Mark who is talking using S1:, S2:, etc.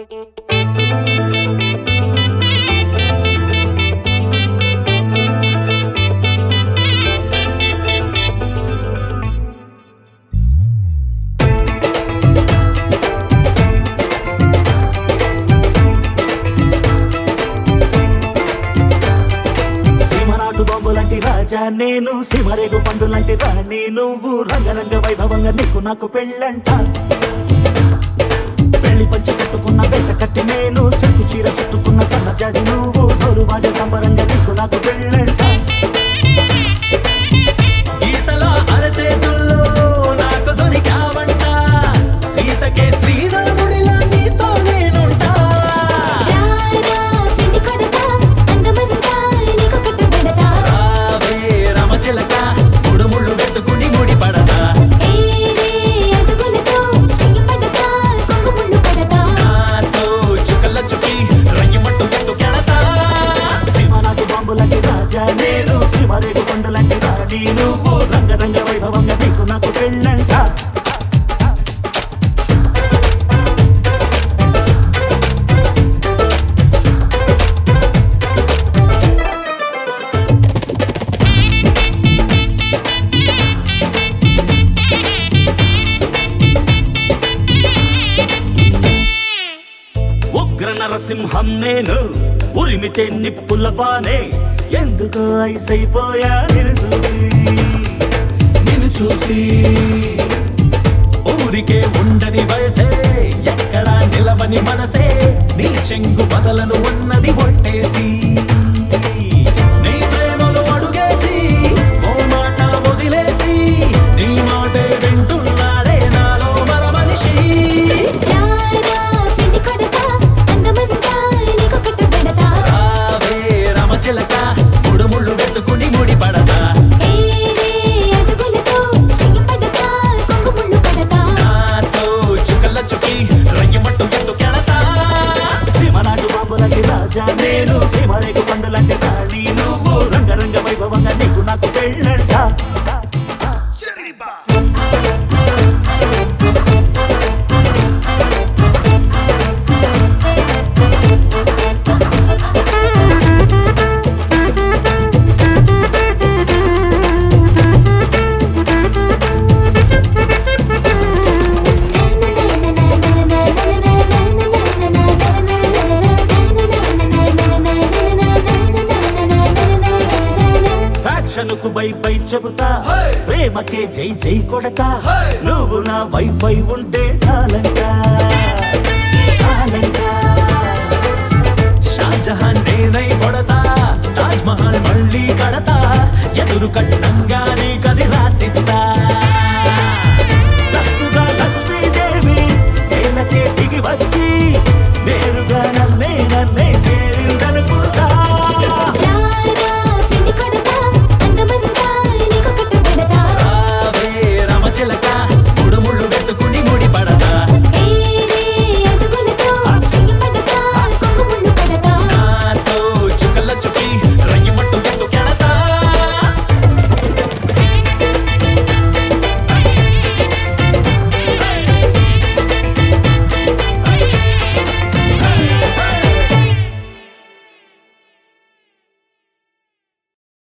S1: సీమనాటు bomb లాంటి రాజా నేను సీమరేగు పండు లాంటి రాణి నువ్వు రంగరంగ వైభవంగా నీకు నాకు పెళ్ళంట పెళ్లి పంచి కట్టుకున్న వేట కట్టి నేను సెట్టు చీర చుట్టుకున్న సన్నజాజి నువ్వు డోలు బాజ సంబరంగా నీకు నాకు పెళ్ళంట
S2: గీతలో అరచేతుల్లో నాకు దొరికావంట సీతకే శ్రీరాముడిలా నీతో నేనుంటా
S3: రారా పిండి కొడతా అందమంతా నీకు కట్టుబడతా
S2: రావే రమచిలక ముడుముళ్ళు వేసుకుని ముడి పడతా
S3: ఏడే అడుగులతో చెయ్యి పడతా కొంగుముళ్ళు పడతా
S2: నాతో చుక్కల చుకి రయ్యమంటూ ఎత్తుకెళతా
S1: సీమనాటు బాంబు లాంటి రాజా నేను సీమరేగు పండు లాంటి రాణి నువ్వు రంగరంగ వైభవంగా నీకు నాకు పెళ్ళంట ఉగ్ర నరసింహం నేను ఉరిమితే నిప్పుల బానే ఎందుకో ఐసైపోయా నిన్ను చూసి
S2: నిన్ను చూసి ఊరికే ఉండని వయసే ఎక్కడా నిలవని మనసే నీ చెంగు బదలను ఉన్నది ఒట్టేసి నీ ప్రేమలో అడుగేసి ఓ మాట వదిలేసి నీ మాటే వింటున్నాడే నాలో మర మనిషి
S3: రారా పిండి కొడతా అందమంతా నీకు కట్టుబడతా
S2: రావే రమచిలక ముడుముళ్ళు వేసుకుని ముడి పడతా
S3: ఏడే అడుగులతో చెయ్యి పడతా కొంగుముళ్ళు పడతా
S2: నాతో చుక్కల చుకి రయ్యమంటూ ఎత్తుకెళతా
S1: సీమనాటు బాంబు లాంటి రాజా నేను సీమరేగు పండు లాంటి రాణి నువ్వు రంగరంగ వైభవంగా నీకు నాకు పెళ్ళంట ఫ్యాక్షన్ కు బై బై చెబుతా ప్రేమకే జై జై కొడతా నువ్వు నా వైఫై ఉంటే